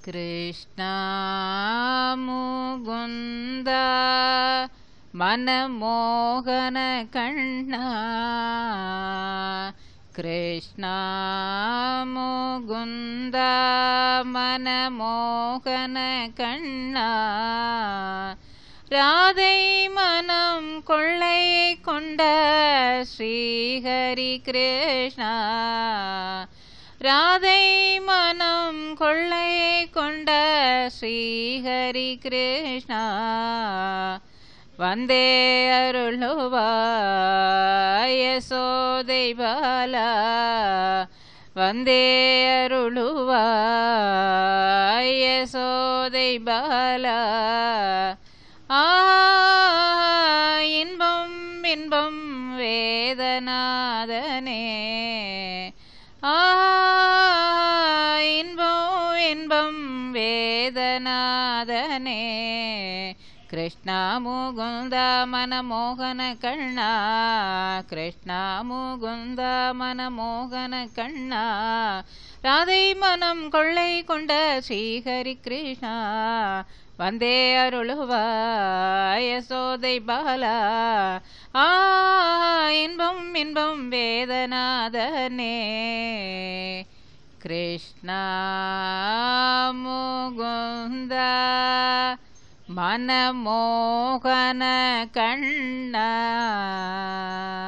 कृष्णा मुकुन्द मनमोहन कण्णा कृष्णा मुकुन्द मनमोहन கண்ணா ராதை மனம் கொள்ளை கொண்ட ஸ்ரீஹரி கிருஷ்ணா ராதை மனம் கொள்ளை கொண்ட ஸ்ரீஹரி கிருஷ்ணா வந்தே அருளுவாய சோதை பாலா வந்தே அருளுவாய சோதை பாலா ஆ இன்பம் இன்பம் வேதநாதனே ஆ இன்பம் இன்பம் வேதநாதனே கிருஷ்ணா முகுந்த மனமோகன கண்ணா கிருஷ்ணா முகுந்த மனமோகன கண்ணா ராதை மனம் கொள்ளை கொண்ட ஸ்ரீஹரி கிருஷ்ணா வந்தே அருளுவாய சோதை பாலா ஆ இன்பம் இன்பம் வேதநாதனே கிருஷ்ணா முகுந்த மனமோகன கண்ணா